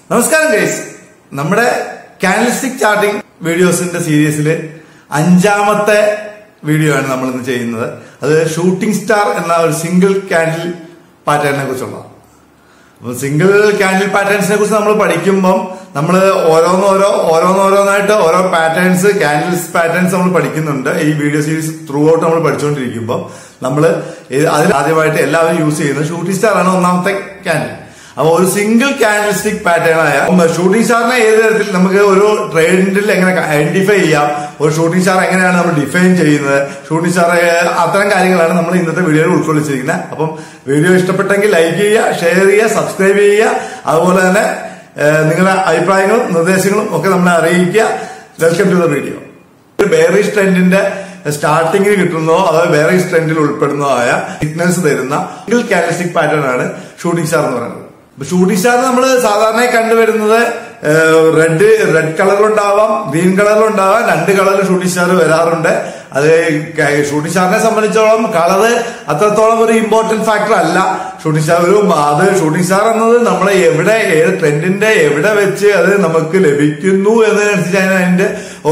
നമസ്കാരം ഗൈസ് നമ്മുടെ കാനലിസ്റ്റിക് ചാർട്ടിംഗ് വീഡിയോസിന്റെ സീരീസിൽ അഞ്ചാമത്തെ വീഡിയോ ആണ് നമ്മൾ ഇന്ന് ചെയ്യുന്നത് അത് ഷൂട്ടിംഗ് സ്റ്റാർ എന്ന ഒരു സിംഗിൾ കാൻഡിൽ പാറ്റേണിനെ കുറിച്ചുള്ള അപ്പൊ സിംഗിൾ കാൻഡിൽ പാറ്റേൺസിനെ കുറിച്ച് നമ്മൾ പഠിക്കുമ്പം നമ്മൾ ഓരോന്നോരോ ഓരോന്നോരോന്നായിട്ട് ഓരോ പാറ്റേൺസ് കാൻഡിൽസ് പാറ്റേൺസ് നമ്മൾ പഠിക്കുന്നുണ്ട് ഈ വീഡിയോ സീരീസ് ത്രൂ ഔട്ട് നമ്മൾ പഠിച്ചുകൊണ്ടിരിക്കുമ്പോൾ നമ്മൾ അതിൽ ആദ്യമായിട്ട് എല്ലാവരും യൂസ് ചെയ്യുന്നത് ഷൂട്ടിംഗ് സ്റ്റാർ ആണ് ഒന്നാമത്തെ കാൻഡിൽ അപ്പൊ ഒരു സിംഗിൾ കാൻഡിൽസ്റ്റിക് പാറ്റേൺ ആയ ഷൂട്ടിംഗ് സ്റ്റാറിനെ ഏത് തരത്തിൽ നമുക്ക് ഒരു ട്രെൻഡിൽ എങ്ങനെ ഐഡന്റിഫൈ ചെയ്യാം ഒരു ഷൂട്ടിംഗ് സ്റ്റാർ എങ്ങനെയാണ് നമ്മൾ ഡിഫൈൻ ചെയ്യുന്നത് ഷൂട്ടിംഗ് സ്റ്റാർ അത്തരം കാര്യങ്ങളാണ് നമ്മൾ ഇന്നത്തെ വീഡിയോയിൽ ഉൾക്കൊള്ളിച്ചിരിക്കുന്നത് അപ്പം വീഡിയോ ഇഷ്ടപ്പെട്ടെങ്കിൽ ലൈക്ക് ചെയ്യുക ഷെയർ ചെയ്യുക സബ്സ്ക്രൈബ് ചെയ്യുക അതുപോലെ തന്നെ ഏഹ്, നിങ്ങളുടെ അഭിപ്രായങ്ങളും നിർദ്ദേശങ്ങളും ഒക്കെ നമ്മളെ അറിയിക്കുക welcome to the video bearish ട്രെൻഡിന്റെ സ്റ്റാർട്ടിങ്ങിൽ കിട്ടുന്നതോ അതായത് ബേറിഷ് ട്രെൻഡിൽ ഉൾപ്പെടുന്നതായ സിഗ്നൽസ് തരുന്ന സിംഗിൾ കാലിസ്റ്റിക് പാറ്റേൺ ആണ് ഷൂട്ടിംഗ് സ്റ്റാർ എന്ന് പറയുന്നത് അപ്പൊ ഷൂട്ടിംഗ് സ്റ്റാർ നമ്മൾ സാധാരണയായി കണ്ടുവരുന്നത് റെഡ് റെഡ് കളറിലുണ്ടാവാം ഗ്രീൻ കളറിലുണ്ടാവാം രണ്ട് കളറിൽ ഷൂട്ടിംഗ് സ്റ്റാർ വരാറുണ്ട് അത് ഷൂട്ടിംഗ് സ്റ്റാറിനെ സംബന്ധിച്ചോളം കളറ് അത്രത്തോളം ഒരു ഇമ്പോർട്ടന്റ് ഫാക്ടർ അല്ല ഷൂട്ടിംഗ് സ്റ്റാർ ഒരു അത് ഷൂട്ടിംഗ് സ്റ്റാർ എന്നത് നമ്മളെ എവിടെ ഏത് ട്രെൻഡിന്റെ എവിടെ വെച്ച് അത് നമുക്ക് ലഭിക്കുന്നു എന്നതിനനുസരിച്ചാണ് അതിന്റെ ഓ,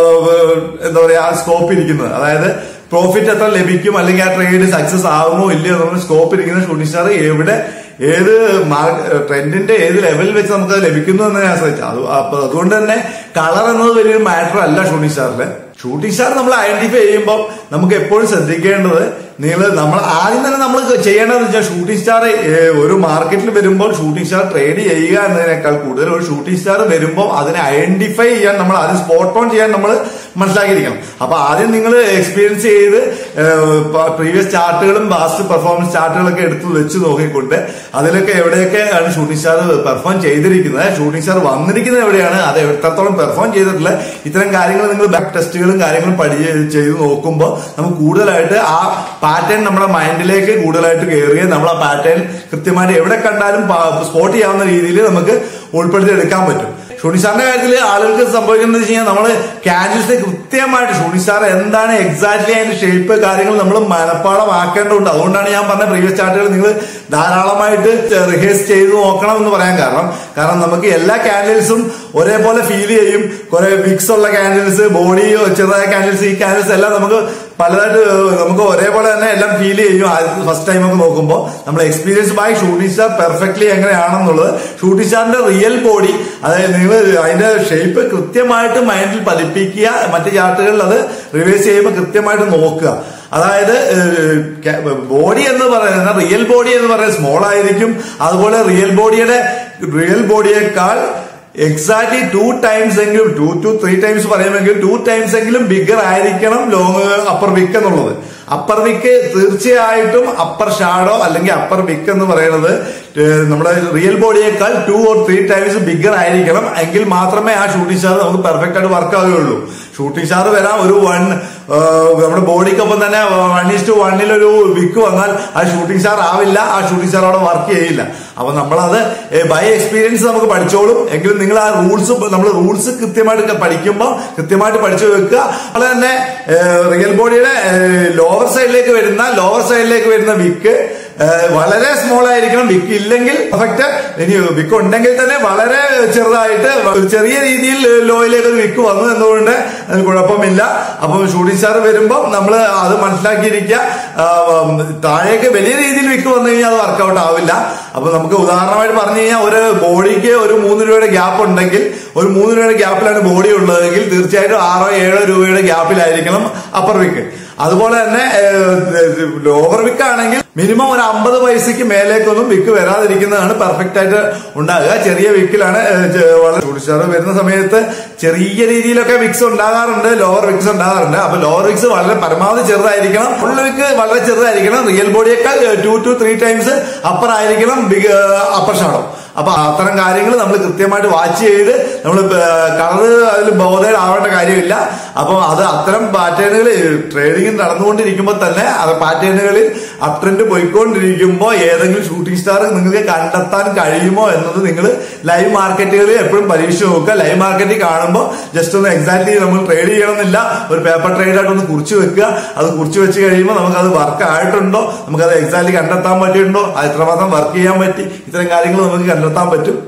എന്താ പറയാ സ്കോപ്പ് ഇരിക്കുന്നത് അതായത് പ്രോഫിറ്റ് എത്ര ലഭിക്കും അല്ലെങ്കിൽ ആ ട്രേഡ് സക്സസ് ആകുമോ ഇല്ലയോ എന്നുള്ള സ്കോപ്പ് ഇരിക്കുന്ന ഷൂട്ടിംഗ് സ്റ്റാർ എവിടെ ഏത് ട്രെൻഡിന്റെ ഏത് ലെവലിൽ വെച്ച് നമുക്ക് അത് ലഭിക്കുന്നു എന്നതിനെ ആശ്രയിച്ചു അത് അപ്പൊ അതുകൊണ്ട് തന്നെ കളർ എന്നത് വലിയൊരു മാറ്റർ അല്ല ഷൂട്ടിംഗ് സ്റ്റാറിൽ ഷൂട്ടിംഗ് സ്റ്റാർ നമ്മൾ ഐഡന്റിഫൈ ചെയ്യുമ്പോൾ നമുക്ക് എപ്പോഴും ശ്രദ്ധിക്കേണ്ടത് നിങ്ങൾ നമ്മൾ ആദ്യം തന്നെ നമ്മൾ ചെയ്യേണ്ടതെന്ന് വെച്ചാൽ ഷൂട്ടിംഗ് സ്റ്റാർ ഒരു മാർക്കറ്റിൽ വരുമ്പോൾ ഷൂട്ടിംഗ് സ്റ്റാർ ട്രേഡ് ചെയ്യുക എന്നതിനേക്കാൾ കൂടുതൽ ഒരു ഷൂട്ടിംഗ് സ്റ്റാർ വരുമ്പോൾ അതിനെ ഐഡന്റിഫൈ ചെയ്യാൻ നമ്മൾ ആദ്യം സ്പോട്ട് ഓൺ ചെയ്യാൻ നമ്മൾ മനസ്സിലാക്കിയിരിക്കണം അപ്പൊ ആദ്യം നിങ്ങൾ എക്സ്പീരിയൻസ് ചെയ്ത് പ്രീവിയസ് ചാർട്ടുകളും ബാസ്റ്റ് പെർഫോമൻസ് ചാർട്ടുകളൊക്കെ എടുത്ത് വെച്ച് നോക്കിക്കൊണ്ട് അതിലൊക്കെ എവിടെയൊക്കെ ആണ് ഷൂട്ടിംഗ് സ്റ്റാർ പെർഫോം ചെയ്തിരിക്കുന്നത് ഷൂട്ടിംഗ് സ്റ്റാർ വന്നിരിക്കുന്നത് എവിടെയാണ് അത് എത്രത്തോളം പെർഫോം ചെയ്തിട്ടില്ല ഇത്തരം കാര്യങ്ങൾ നിങ്ങൾ ബാക്ക് ടെസ്റ്റുകളും കാര്യങ്ങളും പഠി ചെയ്ത് നോക്കുമ്പോൾ നമുക്ക് കൂടുതലായിട്ട് ആ പാറ്റേൺ നമ്മുടെ മൈൻഡിലേക്ക് കൂടുതലായിട്ട് കയറുകയും നമ്മൾ ആ പാറ്റേൺ കൃത്യമായിട്ട് എവിടെ കണ്ടാലും സ്പോട്ട് ചെയ്യാവുന്ന രീതിയിൽ നമുക്ക് ഉൾപ്പെടുത്തി എടുക്കാൻ പറ്റും ഷൂട്ടിംഗ് സ്റ്റാറിന്റെ കാര്യത്തിൽ ആളുകൾക്ക് സംഭവിക്കുന്നത് വെച്ച് കഴിഞ്ഞാൽ നമ്മൾ കാൻഡിൽസിനെ കൃത്യമായിട്ട് ഷൂട്ടിംഗ് സ്റ്റാർ എന്താണ് എക്സാക്ട്ലി അതിന്റെ ഷേപ്പ് കാര്യങ്ങൾ നമ്മൾ മനപ്പാടമാക്കേണ്ടതുണ്ട് അതുകൊണ്ടാണ് ഞാൻ പറഞ്ഞ പ്രീവിയസ് ചാർട്ടുകൾ നിങ്ങൾ ധാരാളമായിട്ട് റിഹേഴ്സ് ചെയ്ത് നോക്കണം എന്ന് പറയാൻ കാരണം കാരണം നമുക്ക് എല്ലാ കാൻഡിൽസും ഒരേപോലെ ഫീൽ ചെയ്യും കുറെ വിക്സ് ഉള്ള കാൻഡിൽസ് ബോഡി ചെറുതായ കാൻഡിൽസ് ഈ കാൻഡിൽസ് എല്ലാം നമുക്ക് പലതായിട്ട് നമുക്ക് ഒരേപോലെ തന്നെ എല്ലാം ഫീൽ ചെയ്യും ഫസ്റ്റ് ടൈം ഒക്കെ നോക്കുമ്പോൾ നമ്മൾ experience by shooting star perfectly എങ്ങനെയാണെന്നുള്ളത് ഷൂട്ടിംഗ് സ്റ്റാറിന്റെ റിയൽ ബോഡി അതായത് നിങ്ങൾ അതിന്റെ ഷേപ്പ് കൃത്യമായിട്ട് മൈൻഡിൽ പതിപ്പിക്കുക മറ്റു ചാർട്ടുകളിൽ അത് റിവേഴ്സ് ചെയ്യുമ്പോൾ കൃത്യമായിട്ട് നോക്കുക അതായത് ബോഡി എന്ന് പറയുന്നത് റിയൽ ബോഡി എന്ന് പറയുന്നത് സ്മോൾ ആയിരിക്കും അതുപോലെ റിയൽ ബോഡിയുടെ റിയൽ ബോഡിയേക്കാൾ എക്സാക്ട്ലി ടു ടൈംസ് എങ്കിലും ടു ടു ത്രീ ടൈംസ് പറയുമെങ്കിൽ ടു ടൈംസ് എങ്കിലും ബിഗർ ആയിരിക്കണം ലോങ് അപ്പർ വിക്ക് എന്നുള്ളത് അപ്പർ വിക്ക് തീർച്ചയായിട്ടും അപ്പർ ഷാഡോ അല്ലെങ്കിൽ അപ്പർ വിക്ക് എന്ന് പറയുന്നത് ഏഹ്, നമ്മുടെ റിയൽ ബോഡിയേക്കാൾ two or three times bigger ആയിരിക്കണം എങ്കിൽ മാത്രമേ ആ ഷൂട്ടിംഗ് സ്റ്റാർ നമുക്ക് പെർഫെക്റ്റ് ആയിട്ട് വർക്ക് ആവുകയുള്ളൂ ഷൂട്ടിംഗ് സ്റ്റാർ വരാം ഒരു വൺ നമ്മുടെ ബോഡിക്കൊപ്പം തന്നെ വൺ ഈസ് ടു വണ്ണിൽ ഒരു വിക്ക് വന്നാൽ ആ ഷൂട്ടിംഗ് സ്റ്റാർ ആവില്ല ആ ഷൂട്ടിംഗ് സ്റ്റാർ അവിടെ വർക്ക് ചെയ്യില്ല അപ്പൊ നമ്മളത് ബൈ എക്സ്പീരിയൻസ് നമുക്ക് പഠിച്ചോളും എങ്കിലും നിങ്ങൾ ആ റൂൾസ് നമ്മൾ റൂൾസ് കൃത്യമായിട്ട് പഠിക്കുമ്പോൾ കൃത്യമായിട്ട് പഠിച്ചു വെക്കുക അതുപോലെ തന്നെ റിയൽ ബോഡിയുടെ ലോവർ സൈഡിലേക്ക് വരുന്ന ലോവർ സൈഡിലേക്ക് വരുന്ന വിക്ക് വളരെ സ്മോൾ ആയിരിക്കണം വിക്ക് ഇല്ലെങ്കിൽ പെർഫെക്റ്റ് ഇനി വിക്ക് ഉണ്ടെങ്കിൽ തന്നെ വളരെ ചെറുതായിട്ട് ഒരു ചെറിയ രീതിയിൽ ലോയിലേക്ക് ഒരു വിക്ക് വന്നു എന്നുകൊണ്ട് അതിന് കുഴപ്പമില്ല അപ്പം ഷൂട്ടിംഗ് സ്റ്റാർ വരുമ്പോൾ നമ്മൾ അത് മനസ്സിലാക്കിയിരിക്കുക ആ, ഉം, താഴേക്ക് വലിയ രീതിയിൽ വിക്ക് വന്നു കഴിഞ്ഞാൽ അത് വർക്കൗട്ട് ആവില്ല അപ്പൊ നമുക്ക് ഉദാഹരണമായിട്ട് പറഞ്ഞു കഴിഞ്ഞാൽ ഒരു ബോഡിക്ക് ഒരു മൂന്ന് രൂപയുടെ ഗ്യാപ്പ് ഉണ്ടെങ്കിൽ ഒരു മൂന്ന് രൂപയുടെ ഗ്യാപ്പിലാണ് ബോഡി ഉള്ളതെങ്കിൽ തീർച്ചയായിട്ടും ആറോ ഏഴോ രൂപയുടെ ഗ്യാപ്പിലായിരിക്കണം അപ്പർ വിക്ക് അതുപോലെ തന്നെ ലോവർ വിക്ക് ആണെങ്കിൽ മിനിമം ഒരു അമ്പത് പൈസക്ക് മേലേക്കൊന്നും വിക്ക് വരാതിരിക്കുന്നതാണ് പെർഫെക്റ്റ് ആയിട്ട് ഉണ്ടാകുക ചെറിയ വിക്കിലാണ് ഏഹ്, ചെ- വളരെ ചൂടിച്ചാറ് വരുന്ന സമയത്ത് ചെറിയ രീതിയിലൊക്കെ വിക്സ് ഉണ്ടാകാറുണ്ട് ലോവർ വിക്സ് ഉണ്ടാകാറുണ്ട് അപ്പൊ ലോവർ വിക്സ് വളരെ പരമാവധി ചെറുതായിരിക്കണം ഫുൾ വിക്ക് വളരെ ചെറുതായിരിക്കണം റിയൽ ബോഡിയേക്കാൾ two two three times upper ആയിരിക്കണം ബിഗ് അപ്പർ ഷാഡോ അപ്പൊ അത്തരം കാര്യങ്ങൾ നമ്മൾ കൃത്യമായിട്ട് വാച്ച് ചെയ്ത് നമ്മൾ കളർ അതിൽ ബോധേഡ് ആവേണ്ട കാര്യമില്ല അപ്പൊ അത് അത്തരം പാറ്റേണുകൾ ട്രേഡിംഗ് നടന്നുകൊണ്ടിരിക്കുമ്പോൾ തന്നെ അത് പാറ്റേണുകളിൽ അപ് ട്രെൻഡ് പോയിക്കൊണ്ടിരിക്കുമ്പോൾ ഏതെങ്കിലും ഷൂട്ടിംഗ് സ്റ്റാർ നിങ്ങൾക്ക് കണ്ടെത്താൻ കഴിയുമോ എന്നത് നിങ്ങൾ ലൈവ് മാർക്കറ്റുകളിൽ എപ്പോഴും പരീക്ഷിച്ച് നോക്കുക ലൈവ് മാർക്കറ്റിൽ കാണുമ്പോൾ ജസ്റ്റ് ഒന്ന് എക്സാക്ട്ലി നമ്മൾ ട്രേഡ് ചെയ്യണമെന്നില്ല ഒരു പേപ്പർ ട്രേഡ് ആയിട്ട് ഒന്ന് കുറിച്ച് വെക്കുക അത് കുറിച്ച് വെച്ച് കഴിയുമ്പോൾ നമുക്ക് അത് വർക്ക് ആയിട്ടുണ്ടോ നമുക്കത് എക്സാക്ട്ലി കണ്ടെത്താൻ പറ്റിയിട്ടുണ്ടോ അത് എത്രമാത്രം വർക്ക് ചെയ്യാൻ പറ്റി ഇത്തരം കാര്യങ്ങൾ നമുക്ക് കണ്ടെത്താൻ പറ്റും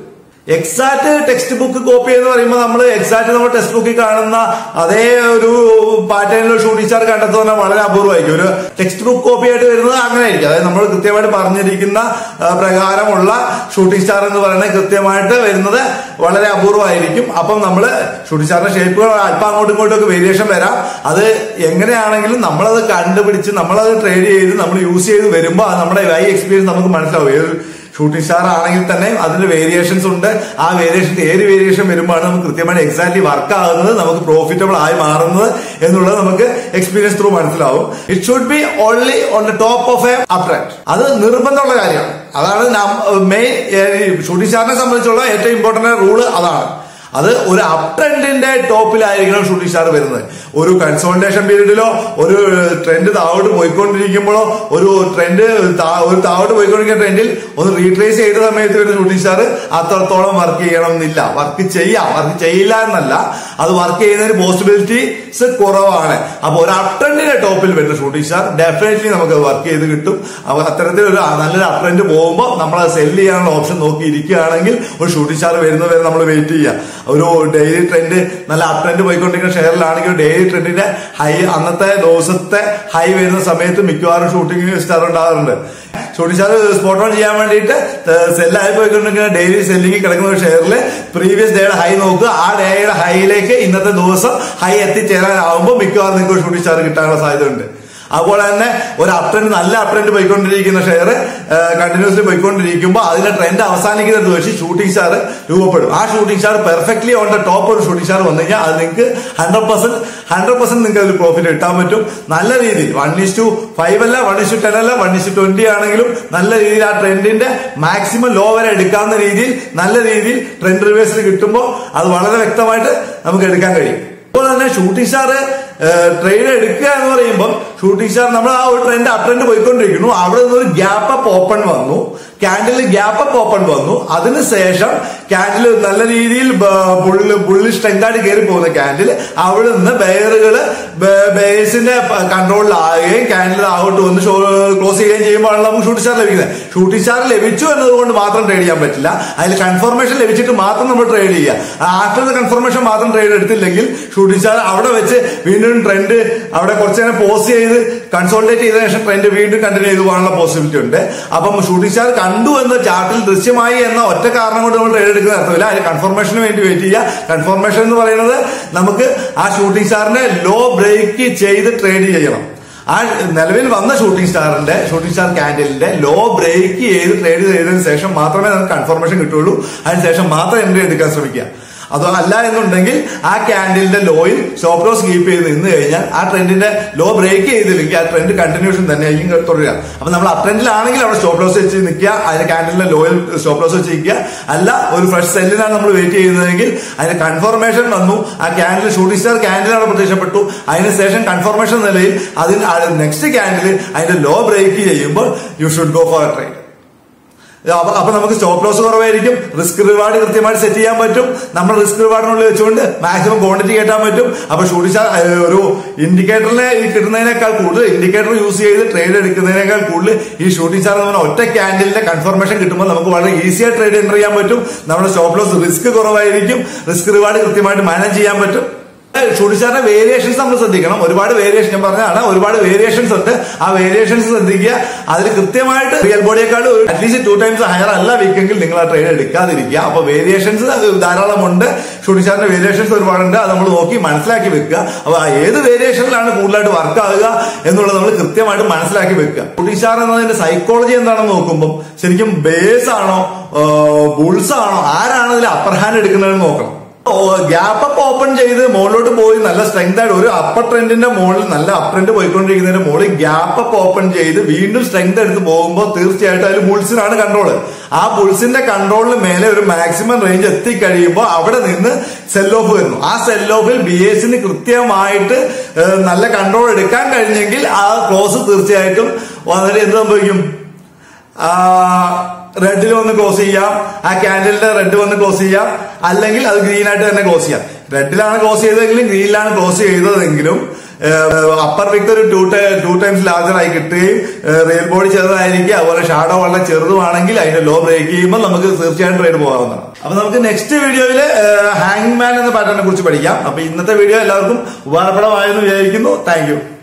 എക്സാക്ട് ടെക്സ്റ്റ് ബുക്ക് കോപ്പി എന്ന് പറയുമ്പോൾ നമ്മൾ എക്സാക്ട് നമ്മൾ ടെക്സ്റ്റ് ബുക്കിൽ കാണുന്ന അതേ ഒരു പാറ്റേണിൽ ഷൂട്ടിംഗ് സ്റ്റാർ കണ്ടെത്തുന്ന വളരെ അപൂർവമായിരിക്കും ഒരു ടെക്സ്റ്റ് ബുക്ക് കോപ്പി ആയിട്ട് വരുന്നത് അങ്ങനെ ആയിരിക്കും അതായത് നമ്മൾ കൃത്യമായിട്ട് പറഞ്ഞിരിക്കുന്ന ആ, പ്രകാരമുള്ള ഷൂട്ടിംഗ് സ്റ്റാർ എന്ന് പറയുന്നത് കൃത്യമായിട്ട് വരുന്നത് വളരെ അപൂർവമായിരിക്കും അപ്പം നമ്മൾ ഷൂട്ടിംഗ് സ്റ്റാറിന്റെ ഷേപ്പുകൾ അല്പം അങ്ങോട്ടും ഇങ്ങോട്ടും ഒക്കെ വേരിയേഷൻ വരാം അത് എങ്ങനെയാണെങ്കിലും നമ്മളത് കണ്ടുപിടിച്ച് നമ്മളത് ട്രേഡ് ചെയ്ത് നമ്മൾ യൂസ് ചെയ്ത് വരുമ്പോൾ അത് നമ്മുടെ ലൈവ് എക്സ്പീരിയൻസ് നമുക്ക് മനസ്സിലാവും ഏത് ഷൂട്ടിംഗ് സ്റ്റാർ ആണെങ്കിൽ തന്നെ അതിന് വേരിയേഷൻസ് ഉണ്ട് ആ വേരിയേഷൻ ഏത് വേരിയേഷൻ വരുമ്പോഴാണ് നമുക്ക് കൃത്യമായിട്ട് എക്സാക്ട്ലി വർക്ക് ആകുന്നത് നമുക്ക് പ്രോഫിറ്റബിൾ ആയി മാറുന്നത് എന്നുള്ളത് നമുക്ക് എക്സ്പീരിയൻസ് ത്രൂ മനസ്സിലാവും it should be only on the top of a upright അത് നിർബന്ധമുള്ള കാര്യമാണ് അതാണ് മെയിൻ ഷൂട്ടിംഗ് സ്റ്റാറിനെ സംബന്ധിച്ചുള്ള ഏറ്റവും ഇമ്പോർട്ടന്റ് റൂള് അതാണ് അത് ഒരു അപ് ട്രെൻഡിന്റെ ടോപ്പിലായിരിക്കണം ഷൂട്ടിംഗ് സ്റ്റാർ വരുന്നത് ഒരു കൺസോൾട്ടേഷൻ പീരീഡിലോ ഒരു ട്രെൻഡ് താഴോട്ട് പോയിക്കൊണ്ടിരിക്കുമ്പോഴോ ഒരു ട്രെൻഡ് ഒരു താഴോട്ട് പോയിക്കൊണ്ടിരിക്കുന്ന ട്രെൻഡിൽ ഒന്ന് റീട്രേസ് ചെയ്ത സമയത്ത് വരുന്ന ഷൂട്ടിംഗ് സ്റ്റാർ അത്രത്തോളം വർക്ക് ചെയ്യണം എന്നില്ല വർക്ക് ചെയ്യാം വർക്ക് ചെയ്യില്ല എന്നല്ല അത് വർക്ക് ചെയ്യുന്നതിന് പോസിബിലിറ്റീസ് കുറവാണ് അപ്പൊ ഒരു അപ് ട്രെൻഡിന്റെ ടോപ്പിൽ വരുന്ന ഷൂട്ടിംഗ് സ്റ്റാർ ഡെഫിനറ്റ്ലി നമുക്ക് വർക്ക് ചെയ്ത് കിട്ടും അപ്പൊ അത്തരത്തിൽ ഒരു നല്ലൊരു അപ് ട്രെൻഡ് പോകുമ്പോൾ നമ്മൾ സെല് ചെയ്യാനുള്ള ഓപ്ഷൻ നോക്കി ഇരിക്കുകയാണെങ്കിൽ ഒരു ഷൂട്ടിംഗ് സ്റ്റാർ വരുന്നവരെ നമ്മൾ വെയിറ്റ് ചെയ്യുക ഒരു ഡെയിലി ട്രെൻഡ് നല്ല അപ് ട്രെൻഡ് പോയിക്കൊണ്ടിരിക്കുന്ന ഷെയറിലാണെങ്കിൽ ഡെയിലി ട്രെൻഡിന്റെ ഹൈ അന്നത്തെ ദിവസത്തെ ഹൈ വരുന്ന സമയത്ത് മിക്കവാറും ഷൂട്ടിംഗ് സ്റ്റാർ ഉണ്ടാകാറുണ്ട് ഷൂട്ടിംഗ് സ്റ്റാർ സ്പോട്ട് ഓൺ ചെയ്യാൻ വേണ്ടിയിട്ട് സെല്ലായി പോയിക്കൊണ്ടിരിക്കുന്ന ഡെയിലി സെല്ലിംഗ് കിടക്കുന്ന ഒരു ഷെയറിൽ പ്രീവിയസ് ഡേയുടെ ഹൈ നോക്കുക ആ ഡേയുടെ ഹൈയിലേക്ക് ഇന്നത്തെ ദിവസം ഹൈ എത്തിച്ചേരാനാവുമ്പോൾ മിക്കവാറും നിങ്ങൾക്ക് ഒരു ഷൂട്ടിംഗ് സ്റ്റാർ കിട്ടാനുള്ള സാധ്യതയുണ്ട് അതുപോലെ തന്നെ ഒരു അപ്ട്രെൻഡ് നല്ല അപ്ട്രെൻഡ് പോയിക്കൊണ്ടിരിക്കുന്ന ഷെയർ കണ്ടിന്യൂസ്ലി പോയിക്കൊണ്ടിരിക്കുമ്പോൾ അതിന്റെ ട്രെൻഡ് അവസാനിക്കുന്ന ദിവസം ഷൂട്ടിംഗ് സ്റ്റാർ രൂപപ്പെടും ആ shooting star perfectly on the top ഒരു ഷൂട്ടിംഗ് സ്റ്റാർ വന്നു കഴിഞ്ഞാൽ അത് നിങ്ങൾക്ക് ഹൺഡ്രഡ് പെർസെന്റ് ഹൺഡ്രഡ് പെർസെന്റ് നിങ്ങൾക്ക് അതിൽ പ്രോഫിറ്റ് കിട്ടാൻ പറ്റും നല്ല രീതിയിൽ വൺ ഇസ് ടു ഫൈവ് അല്ല വൺ ഇസ് ടു ടെൻ അല്ല വൺ ഇസ് ടു ട്വന്റി ആണെങ്കിലും നല്ല രീതിയിൽ ആ ട്രെൻഡിന്റെ മാക്സിമം ലോ വരെ എടുക്കാവുന്ന രീതിയിൽ നല്ല രീതിയിൽ ട്രെൻഡ് റിവേഴ്സിൽ കിട്ടുമ്പോൾ അത് വളരെ വ്യക്തമായിട്ട് നമുക്ക് എടുക്കാൻ കഴിയും ഇപ്പോൾ തന്നെ ഷൂട്ടിംഗ് സ്റ്റാർ ട്രേഡ് എടുക്കുക എന്ന് പറയുമ്പോൾ ഷൂട്ടിംഗ് സ്റ്റാർ നമ്മൾ ആ ഒരു ട്രെൻഡ് അപ് ട്രെൻഡ് പോയിക്കൊണ്ടിരിക്കുന്നു അവിടെ നിന്ന് ഒരു ഗ്യാപ്പ് അപ്പ് ഓപ്പൺ വന്നു ക്യാൻഡിൽ ഗ്യാപ്പ് അപ്പ് ഓപ്പൺ വന്നു അതിനുശേഷം ക്യാൻഡിൽ നല്ല രീതിയിൽ ബുള്ള് ബുള്ളി സ്ട്രെങ്കായിട്ട് കയറി പോകുന്ന ക്യാൻഡിൽ അവിടെ നിന്ന് ബെയറുകൾ ബെയർസിന്റെ കൺട്രോളിലാകുകയും ക്യാൻഡിൽ ആകോട്ട് വന്ന് ക്ലോസ് ചെയ്യുകയും ചെയ്യുമ്പോഴാണ് നമുക്ക് ഷൂട്ടിംഗ് സ്റ്റാർ ലഭിക്കുന്നത് ഷൂട്ടിംഗ് സ്റ്റാർ ലഭിച്ചു എന്നതുകൊണ്ട് മാത്രം ട്രേഡ് ചെയ്യാൻ പറ്റില്ല അതിൽ കൺഫർമേഷൻ ലഭിച്ചിട്ട് മാത്രം നമ്മൾ ട്രേഡ് ചെയ്യുക ആഫ്റ്റർ ദ കൺഫർമേഷൻ മാത്രം ട്രേഡ് എടുത്തില്ലെങ്കിൽ ഷൂട്ടിംഗ് സ്റ്റാർ അവിടെ വെച്ച് വീണ്ടും ട്രെൻഡ് അവിടെ കുറച്ച് നേരം പോസ് ചെയ്ത് കൺസോൾട്ടേറ്റ് ചെയ്ത ശേഷം ട്രെൻഡ് വീണ്ടും കണ്ടിന്യൂ ചെയ്ത് പോകാനുള്ള പോസിബിലിറ്റി ഉണ്ട് അപ്പം ഷൂട്ടിംഗ് സ്റ്റാർ കണ്ടു എന്ന ചാർട്ടിൽ ദൃശ്യമായി എന്ന ഒറ്റ കാരണം കൊണ്ട് നമ്മൾ ട്രേഡ് എടുക്കുന്ന അർത്ഥമില്ല അതിന് കൺഫർമേഷന് വേണ്ടി വെയിറ്റ് ചെയ്യുക കൺഫർമേഷൻ എന്ന് പറയുന്നത് നമുക്ക് ആ ഷൂട്ടിംഗ് സ്റ്റാറിനെ ലോ ബ്രേക്ക് ചെയ്ത് ട്രേഡ് ചെയ്യണം ആ നിലവിൽ വന്ന ഷൂട്ടിംഗ് സ്റ്റാറിന്റെ ഷൂട്ടിംഗ് സ്റ്റാർ ക്യാൻഡലിന്റെ ലോ ബ്രേക്ക് ചെയ്ത് ട്രേഡ് ചെയ്തതിനു ശേഷം മാത്രമേ നമുക്ക് കൺഫർമേഷൻ കിട്ടുള്ളൂ അതിനുശേഷം മാത്രം എൻട്രി എടുക്കാൻ ശ്രമിക്കുക അതോ അല്ല എന്നുണ്ടെങ്കിൽ ആ ക്യാൻഡിലിന്റെ ലോയിൽ സ്റ്റോപ്പ് ലോസ് കീപ്പ് ചെയ്ത് നിന്ന് കഴിഞ്ഞാൽ ആ ട്രെൻഡിന്റെ ലോ ബ്രേക്ക് ചെയ്തില്ലെങ്കിൽ ആ ട്രെൻഡ് കണ്ടിന്യൂഷൻ തന്നെ ആയിരിക്കും തുടരുക അപ്പൊ നമ്മൾ അപ് ട്രെൻഡിലാണെങ്കിൽ അവിടെ സ്റ്റോപ്പ് ലോസ് വെച്ച് നിൽക്കുക അതിന്റെ ക്യാൻഡിലിന്റെ ലോയിൽ സ്റ്റോപ്പ് ലോസ് വെച്ച് നിൽക്കുക അല്ല ഒരു ഫ്രഷ് സെല്ലിനാണ് നമ്മൾ വെയിറ്റ് ചെയ്യുന്നതെങ്കിൽ അതിന് കൺഫർമേഷൻ വന്നു ആ ക്യാൻഡിൽ ഷൂട്ടിംഗ് സ്റ്റാർ ക്യാൻഡിൽ അവിടെ പ്രത്യക്ഷപ്പെട്ടു അതിനുശേഷം കൺഫർമേഷൻ നിലയിൽ അതിന് നെക്സ്റ്റ് ക്യാൻഡിൽ അതിന്റെ ലോ ബ്രേക്ക് ചെയ്യുമ്പോൾ you should go for a trade അപ്പൊ അപ്പൊ നമുക്ക് സ്റ്റോപ്പ് ലോസ് കുറവായിരിക്കും റിസ്ക് റിവാർഡ് കൃത്യമായിട്ട് സെറ്റ് ചെയ്യാൻ പറ്റും നമ്മൾ റിസ്ക് റിവാർഡിനുള്ളിൽ വെച്ചുകൊണ്ട് മാക്സിമം ക്വാണ്ടിറ്റി കേട്ടാൻ പറ്റും അപ്പൊ ഷൂട്ടിംഗ് സ്റ്റാർ ഒരു ഇൻഡിക്കേറ്ററിനെ ഈ കിട്ടുന്നതിനേക്കാൾ കൂടുതൽ ഇൻഡിക്കേറ്റർ യൂസ് ചെയ്ത് ട്രേഡ് എടുക്കുന്നതിനേക്കാൾ കൂടുതൽ ഈ ഷൂട്ടിംഗ് സ്റ്റാർ എന്ന് പറഞ്ഞാൽ ഒറ്റ ക്യാൻഡിലിന്റെ കൺഫർമേഷൻ കിട്ടുമ്പോൾ നമുക്ക് വളരെ ഈസിയായി ട്രേഡ് എൻ്റർ ചെയ്യാൻ പറ്റും നമ്മുടെ സ്റ്റോപ്പ് ലോസ് റിസ്ക് കുറവായിരിക്കും റിസ്ക് റിവാർഡ് കൃത്യമായിട്ട് മാനേജ് ചെയ്യാൻ പറ്റും ഷൂട്ടിംഗ് സ്റ്റാറിന്റെ വേരിയേഷൻസ് നമ്മൾ ശ്രദ്ധിക്കണം ഒരുപാട് വേരിയേഷൻ ഞാൻ പറഞ്ഞതാണ് ഒരുപാട് വേരിയേഷൻസ് ഉണ്ട് ആ വേരിയേഷൻസ് ശ്രദ്ധിക്കുക അതിൽ കൃത്യമായിട്ട് റിയൽ ബോഡിയേക്കാൾ അറ്റ്ലീസ്റ്റ് ടു ടൈംസ് ഹയർ അല്ല വീക്കെങ്കിൽ നിങ്ങൾ ആ ട്രേഡ് എടുക്കാതിരിക്കുക അപ്പൊ വേരിയേഷൻസ് ധാരാളമുണ്ട് ഷൂട്ടിംഗ് സ്റ്റാറിന്റെ വേരിയേഷൻസ് ഒരുപാടുണ്ട് അത് നമ്മൾ നോക്കി മനസ്സിലാക്കി വെക്കുക അപ്പൊ ആ ഏത് വേരിയേഷനിലാണ് കൂടുതലായിട്ട് വർക്ക് ആകുക എന്നുള്ളത് നമ്മൾ കൃത്യമായിട്ട് മനസ്സിലാക്കി വെക്കുക ഷൂട്ടിംഗ് സ്റ്റാർ എന്നതിന്റെ സൈക്കോളജി എന്താണെന്ന് നോക്കുമ്പോൾ ശരിക്കും ബേസ് ആണോ ബുൾസ് ആണോ ആരാണ് ഇതിൽ അപ്പർ ഹാൻഡ് എടുക്കുന്നതെന്ന് നോക്കണം ഗ്യാപ്പ് അപ്പ് ഓപ്പൺ ചെയ്ത് മുകളിലോട്ട് പോയി നല്ല സ്ട്രെങ്ത് ആയിട്ട് ഒരു അപ്പർ ട്രെൻഡിന്റെ മുകളിൽ നല്ല അപ്പ് ട്രെൻഡ് പോയിക്കൊണ്ടിരിക്കുന്നതിന്റെ മുകളിൽ ഗ്യാപ്പ് അപ്പ് ഓപ്പൺ ചെയ്ത് വീണ്ടും സ്ട്രെങ്ത് എടുത്ത് പോകുമ്പോൾ തീർച്ചയായിട്ടും അതിൽ ബുൾസിനാണ് കൺട്രോൾ ആ ബുൾസിന്റെ കൺട്രോളിന് മേലെ ഒരു മാക്സിമം റേഞ്ച് എത്തിക്കഴിയുമ്പോൾ അവിടെ നിന്ന് സെൽ ഓഫ് വരുന്നു ആ സെൽ ഓഫിൽ ബി എസിന് കൃത്യമായിട്ട് നല്ല കൺട്രോൾ എടുക്കാൻ കഴിഞ്ഞെങ്കിൽ ആ ക്ലോസ് തീർച്ചയായിട്ടും വളരെ എന്ത് സംഭവിക്കും റെഡിൽ വന്ന് ക്ലോസ് ചെയ്യാം ആ ക്യാൻഡലിന്റെ റെഡ് വന്ന് ക്ലോസ് ചെയ്യാം അല്ലെങ്കിൽ അത് ഗ്രീൻ ആയിട്ട് തന്നെ ക്ലോസ് ചെയ്യാം റെഡിലാണ് ക്ലോസ് ചെയ്തതെങ്കിലും ഗ്രീനിലാണ് ക്ലോസ് ചെയ്തതെങ്കിലും അപ്പർ വിക്ട് ഒരു ടു ടു ടൈംസ് ലാർജർ ആയി കിട്ടുകയും റിയൽ ബോഡി ചെറുതായിരിക്കും അതുപോലെ ഷാഡോ വളരെ ചെറുതുമാണെങ്കിൽ അതിന്റെ ലോ ബ്രേക്ക് ചെയ്യുമ്പോൾ നമുക്ക് തീർച്ചയായും ട്രേഡ് പോകാവുന്നതാണ് അപ്പൊ നമുക്ക് നെക്സ്റ്റ് വീഡിയോയിൽ ഹാങ് മാൻ എന്ന പാറ്റേണിനെ കുറിച്ച് പഠിക്കാം അപ്പൊ ഇന്നത്തെ വീഡിയോ എല്ലാവർക്കും ഉപകാരപ്രദമായെന്ന് വിചാരിക്കുന്നു താങ്ക് യു